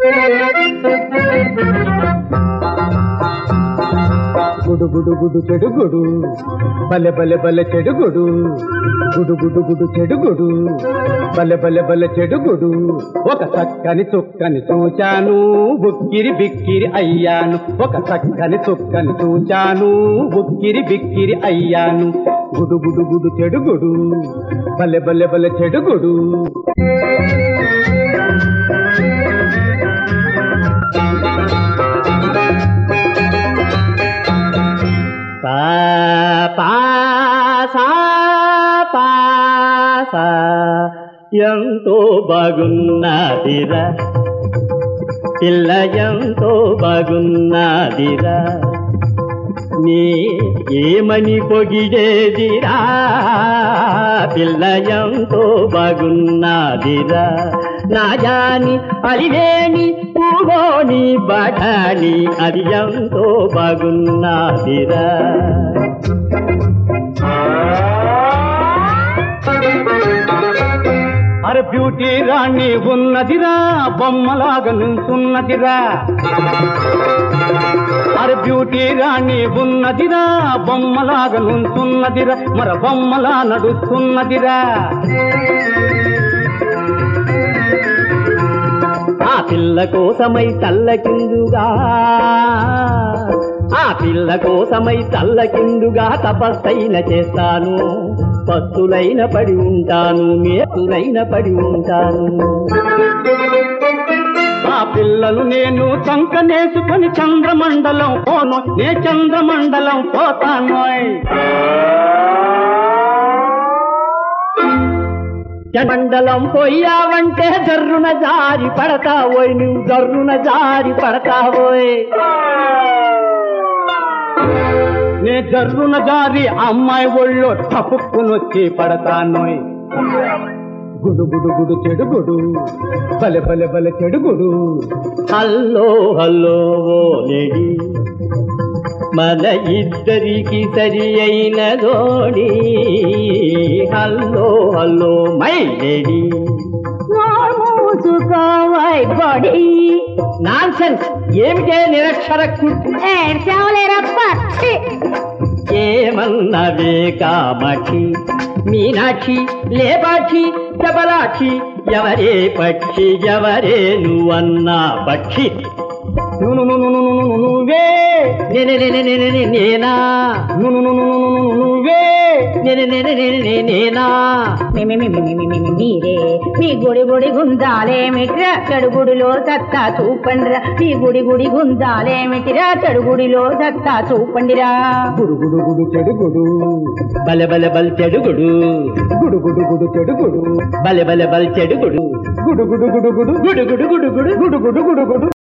గుడు గుడు గుడు చెడు గుడు బలె బలె బలె చెడు గుడు గుడు గుడు గుడు చెడు గుడు బలె బలె బలె చెడు గుడు ఒక చక్కని చుక్కని చూచాను బుక్కిరి బిక్కిరి అయ్యాను ఒక చక్కని చుక్కని చూచాను బుక్కిరి బిక్కిరి అయ్యాను గుడు గుడు గుడు చెడు గుడు బలె బలె బలె చెడు గుడు పా పా సా పా సా ఎంతో బాగున్నదిరా పిల్ల ఎంతో బాగున్నదిరా నీ ఏమని పొగిడేదిరా పిల్ల ఎంతో బాగున్నదిరా నా జాని అలివేని పూగోని బఠాని అది ఎంతో బాగున్నదిరా అరే బ్యూటీ రాణి ఉన్నదిరా బొమ్మలాగా నిల్చున్నదిరా అరే బ్యూటీ రాణి ఉన్నదిరా బొమ్మలాగా నుంచున్నదిరా మర బొమ్మలా నడుస్తున్నదిరా ఆ పిల్ల కోసమై తల్లకిందుగా ఆ పిల్ల కోసమై తల్లకిందుగా తపస్సైన చేస్తాను పత్తులైన పడి ఉంటాను మేతులైన పడి ఉంటాను ఆ పిల్లలు నేను చంకనేసుకొని చంద్రమండలం పోను నే చంద్రమండలం పోతానోయ్ మండలం పోయావంటే జర్రున జారి పడతావోయ్ నువ్వు జర్రున జారి పడతావోయ్ నే జర్రున జారి అమ్మాయి ఒళ్ళో తప్పుకునొచ్చి పడతానోయ్ గుడు గుడు గుడు చెడు గుడు బలె బలె బలె చెడు గుడు హల్లో హల్లో ఓ లేడీ మన ఇద్దరికి సరి అయిన జోడి హల్లో హల్లో మై లేడీ మూసుకోవాయ్ బడి నాన్సెన్స్ ఏమిటే నిరక్షర ఏడ్చావులేరప్ప ఛీ! ఏమన్నవే కామాక్షి మీనాక్షి లేపాక్షి చబలాక్షి ఎవరే పక్షి ఎవరే నువ్వన్నా పక్షి ను ను ను ను ను ను ను నువ్వే నేనే నేనే నేనే నే- నేనా ను ను ను ను ను ను ను నువ్వే నేనే నేనే నేనే నే- నేనా మీ మీ మీ మీ మీ మీ మీ మీరే మీ గుడి గుడి గుందాలేమిట్రా చెడుగుడిలో సత్తా చూపండిరా మీ గుడి గుడి గుందాలేమిటిరా చెడుగుడిలో సత్తా చూపండిరా గుడు గుడు గుడు చెడు గుడు బల బల బల్ చెడుగుడు గుడు గుడు గుడు చెడు గుడు బల బల బల్ చెడుగుడు గుడు గుడు గుడు గుడు గుడు గుడు గుడు గుడు గుడు గుడు గుడు గుడు